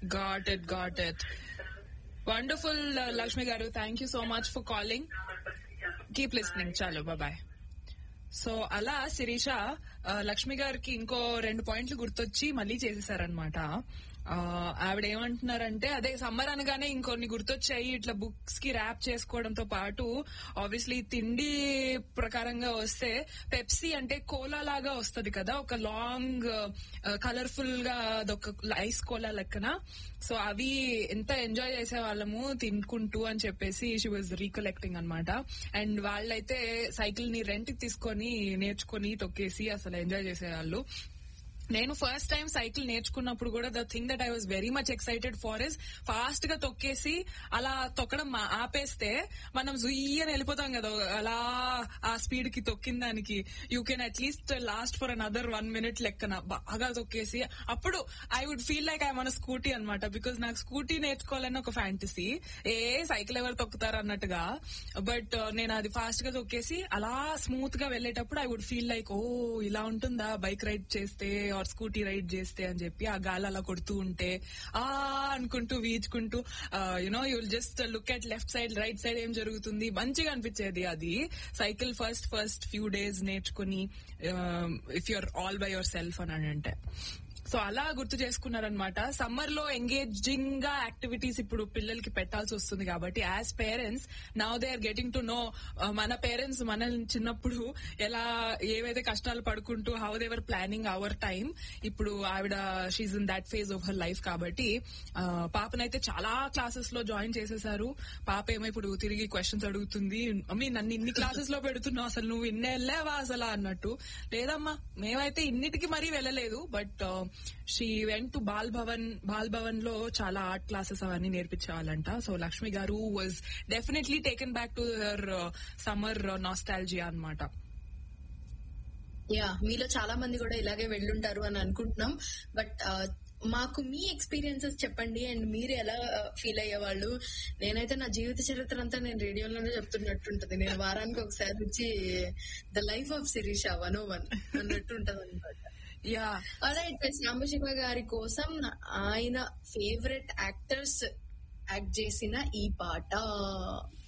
got it got it wonderful Lakshmi garu thank you so much for calling keep listening చాలు bye so అలా శిరీష ఆ, లక్ష్మి గారికి ఇంకో రెండు పాయింట్లు గుర్తొచ్చి మళ్ళీ చేసేసారనమాట ఆవిడ ఏమంటున్నారంటే అదే సమ్మర్ అనగానే ఇంకొన్ని గుర్తొచ్చాయి ఇట్లా బుక్స్ కి ర్యాప్ చేసుకోవడంతో పాటు ఆబ్వియస్లీ తిండి ప్రకారంగా వస్తే పెప్సీ అంటే కోలా లాగా వస్తది కదా ఒక లాంగ్ కలర్ఫుల్ గా అదొక ఐస్ కోలా లెక్కన సో అవి ఎంత ఎంజాయ్ చేసే వాళ్ళము తినుకుంటూ అని చెప్పేసి షీ వాజ్ రీకలెక్టింగ్ అనమాట అండ్ వాళ్ళైతే సైకిల్ ని రెంట్ కి తీసుకొని నేర్చుకొని తొక్కేసి అసలు ఎంజాయ్ చేసేవాళ్ళు నేను ఫస్ట్ టైం సైకిల్ నేర్చుకున్నప్పుడు కూడా the thing that I was very much excited far is fast గా తొక్కేసి అలా తొక్కడం మా- ఆపేస్తే మనం జుయ్యని వెళ్ళిపోతాం కదా అలా ఆ స్పీడ్ కి తొక్కిన దానికి you can at least last for another one minute లెక్కన బాగా తొక్కేసి అప్పుడు I would feel like I మన స్కూటీ అనమాట బికాస్ నాకు స్కూటీ నేర్చుకోవాలని ఒక ఫ్యాంటసీ ఏ సైకిల్ ఎవరు తొక్కుతారు అన్నట్టుగా బట్ నేను అది ఫాస్ట్ గా తొక్కేసి అలా స్మూత్ గా వెళ్ళేటప్పుడు I would feel like oh ఇలా ఉంటుందా బైక్ రైడ్ చేస్తే ఆర్ స్కూటీ రైడ్ చేస్తే అని చెప్పి ఆ గాలి అలా కొడుతూ ఉంటే ఆ అనుకుంటూ వీచుకుంటూ you know you'll just look at left side right side ఏం జరుగుతుంది మంచిగా అనిపించేది అది cycle first first few days నేర్చుకుని if you're all by yourself అని అంటే సో అలా గుర్తు చేసుకున్నారనమాట సమ్మర్ లో ఎంగేజింగ్ గా యాక్టివిటీస్ ఇప్పుడు పిల్లలకి పెట్టాల్సి వస్తుంది కాబట్టి as parents now they are getting to know మన పేరెంట్స్ మన చిన్నప్పుడు ఎలా ఏవైతే కష్టాలు పడుకుంటూ how they were planning our time ఇప్పుడు ఆవిడ she's in that phase of her life కాబట్టి ఆ, పాపనైతే చాలా క్లాసెస్ లో జాయిన్ చేసేసారు పాప ఏమో ఇప్పుడు తిరిగి క్వశ్చన్స్ అడుగుతుంది అమ్మి నన్ను ఇన్ని క్లాసెస్ లో పెడుతున్నావు అసలు నువ్వు ఇన్నే వెళ్ళావా అసలు అన్నట్టు లేదమ్మా మేమైతే ఇన్నిటికి మరీ వెళ్ళలేదు but she went to Bal Bhavan Bal Bhavan లో చాలా ఆర్ట్ క్లాసెస్ అవన్నీ నేర్పించేవాళ్ళంట so Lakshmi garu was definitely taken back to her summer nostalgia అన్నమాట యా మీలో చాలా మంది కూడా ఇలాగే వెళ్ళుంటారు అని అనుకుంటున్నాం బట్ మాకు మీ ఎక్స్పీరియన్సెస్ చెప్పండి అండ్ మీరు ఎలా ఫీల్ అయ్యేవాళ్ళు నేనైతే నా జీవిత చరిత్ర అంతా నేను రేడియోలోనే చెప్తున్నట్టుంటది నేను వారానికి ఒకసారి వచ్చి the life of Sirisha one o one అన్నట్టు ఉంటది అనమాట యా రైట్ సాంబశివ గారి కోసం ఆయన ఫేవరెట్ యాక్టర్స్ యాక్ట్ చేసిన ఈ పాట